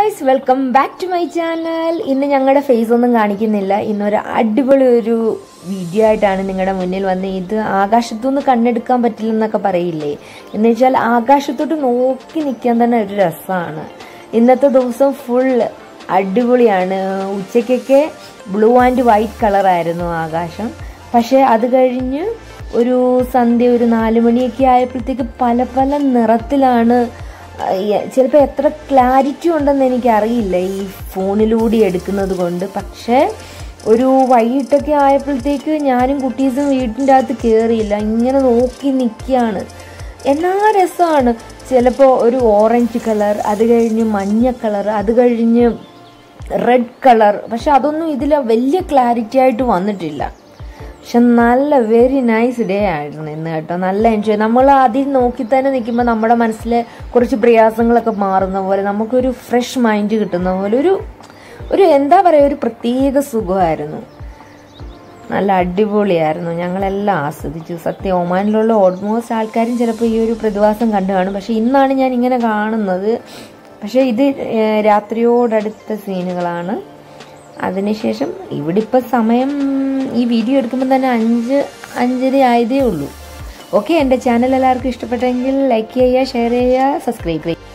guys welcome back to my channel ഇന്ന് ഞങ്ങളുടെ face ഒന്നും കാണിക്കുന്നില്ല ഇന്നൊരു അടിപൊളി ഒരു വീഡിയോ ആയിട്ടാണ് നിങ്ങളുടെ മുന്നിൽ വന്ന് ഇത് ആകാശത്തുനിന്ന് കണ്ണെടുക്കാൻ പറ്റില്ലെന്നൊക്കെ പറയില്ലേ എന്ന് വെച്ചാൽ ആകാശത്തോട്ട് നോക്കി നിൽക്കാൻ തന്നെ ഒരു രസമാണ് ഇന്നത്തെ ദിവസം ഫുൾ അടിപൊളിയാണ് ഉച്ചയ്ക്കൊക്കെ ബ്ലൂ ആൻഡ് വൈറ്റ് കളറായിരുന്നു ആകാശം പക്ഷേ അത് കഴിഞ്ഞ് ഒരു സന്ധ്യ ഒരു നാല് മണിയൊക്കെ ആയപ്പോഴത്തേക്ക് പല പല നിറത്തിലാണ് ചിലപ്പോൾ എത്ര ക്ലാരിറ്റി ഉണ്ടെന്ന് എനിക്കറിയില്ല ഈ ഫോണിലൂടെ എടുക്കുന്നത് കൊണ്ട് പക്ഷേ ഒരു വൈകിട്ടൊക്കെ ആയപ്പോഴത്തേക്ക് ഞാനും കുട്ടീസും വീട്ടിൻ്റെ അകത്ത് കയറിയില്ല ഇങ്ങനെ നോക്കി നിൽക്കുകയാണ് എന്നാ രസമാണ് ചിലപ്പോൾ ഒരു ഓറഞ്ച് കളർ അത് കഴിഞ്ഞ് മഞ്ഞ കളർ അത് കഴിഞ്ഞ് റെഡ് കളർ പക്ഷെ അതൊന്നും ഇതിൽ വലിയ ക്ലാരിറ്റി ആയിട്ട് വന്നിട്ടില്ല പക്ഷെ നല്ല വെരി നൈസ് ഡേ ആയിരുന്നു ഇന്ന് കേട്ടോ നല്ല എൻജോയ് നമ്മൾ അതിൽ നോക്കി തന്നെ നിൽക്കുമ്പോൾ നമ്മുടെ മനസ്സിലെ കുറച്ച് പ്രയാസങ്ങളൊക്കെ മാറുന്ന പോലെ നമുക്കൊരു ഫ്രഷ് മൈൻഡ് കിട്ടുന്ന പോലെ ഒരു ഒരു എന്താ പറയുക ഒരു പ്രത്യേക സുഖമായിരുന്നു നല്ല അടിപൊളിയായിരുന്നു ഞങ്ങളെല്ലാം ആസ്വദിച്ചു സത്യം ഒമാനിലുള്ള ഓൾമോസ്റ്റ് ആൾക്കാരും ചിലപ്പോൾ ഈ ഒരു പ്രതിഭാസം കണ്ടു കാണും പക്ഷെ ഇന്നാണ് ഞാൻ ഇങ്ങനെ കാണുന്നത് പക്ഷേ ഇത് രാത്രിയോടടുത്ത സീനുകളാണ് അതിനുശേഷം ഇവിടെ ഇപ്പോൾ സമയം ഈ വീഡിയോ എടുക്കുമ്പോൾ തന്നെ അഞ്ച് അഞ്ചര ആയതേ ഉള്ളൂ ഓക്കെ എൻ്റെ ചാനൽ എല്ലാവർക്കും ഇഷ്ടപ്പെട്ടെങ്കിൽ ലൈക്ക് ചെയ്യുക ഷെയർ ചെയ്യുക സബ്സ്ക്രൈബ് ചെയ്യുക